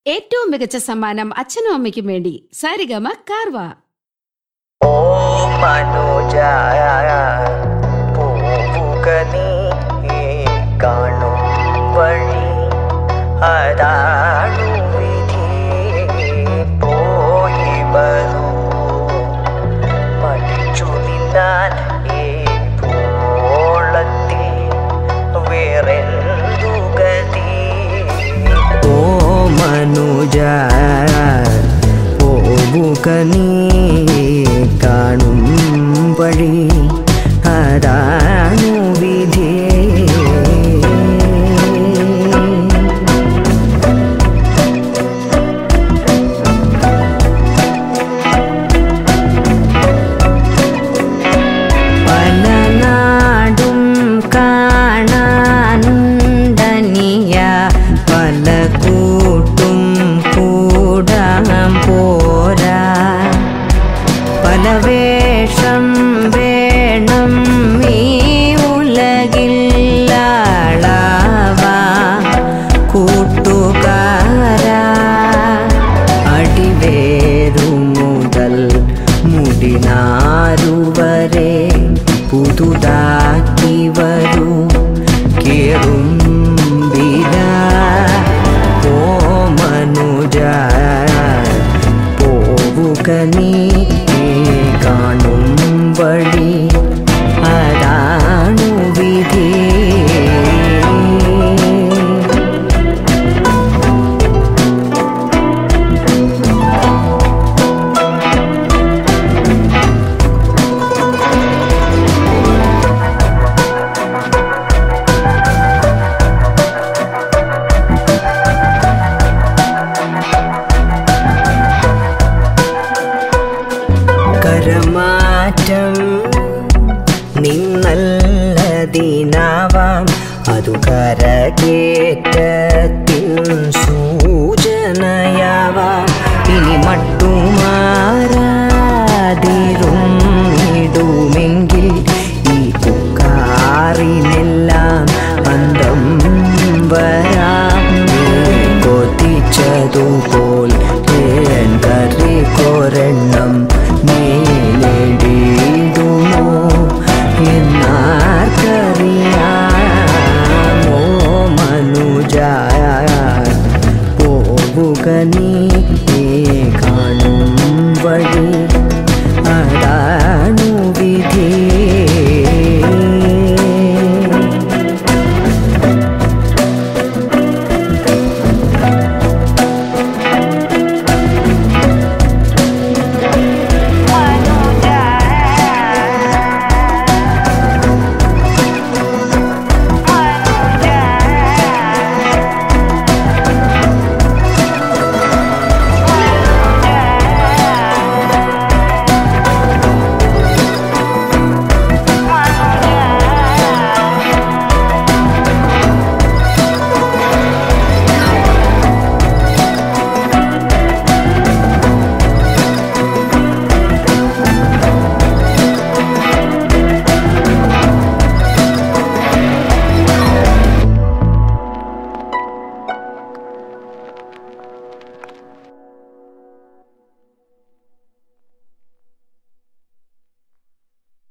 ഏറ്റവും മികച്ച സമ്മാനം അച്ഛനും അമ്മയ്ക്കും വേണ്ടി സാരിഗമ കാർവ ഓ മനോജ പോവുക നീ കാണും വഴി അതാണു വിധി പോയി വരൂ മടിച്ചു നിന്നാൽ ഈ ഭൂഗോളത്തിൽ വേറെന്തു ഗതി ഓ മനുജ പോവുക നീ കാണും വഴി അതാണു വിധി പല നാടും കാണാനുണ്ടനിയ പല കൂട്ടും കൂടാൻ പോരാ പല വേഷം വേണം ഈ ഉലകിൽ ആളാവാ കൂട്ടുകാരാ അടിവേരു മുതൽ മുടിനാരുവരെ പുതുതാക്കി വരൂ കേറും ബില ഓ മനുജ പോവുക നീ കാണും വഴി അതാണു വിധി കരമാറ്റം നിന്നല്ലതിനാവാം അതു കരകേറ്റത്തിൻ സൂചനയാവാം ഇനി മട്ടുമാറാതിരും ഇടുമെങ്കിൽ ഈ പുക്കാറിനെല്ലാം അന്തം വരാം നീ കൊതിച്ചതുപോൽ തേൻ കറി കൊരെണ്ണം നീ നേടിയിടുമോ എന്നാർക്കറിയാമോ മനുജ പോവുക നീ കാണും വഴി അതാ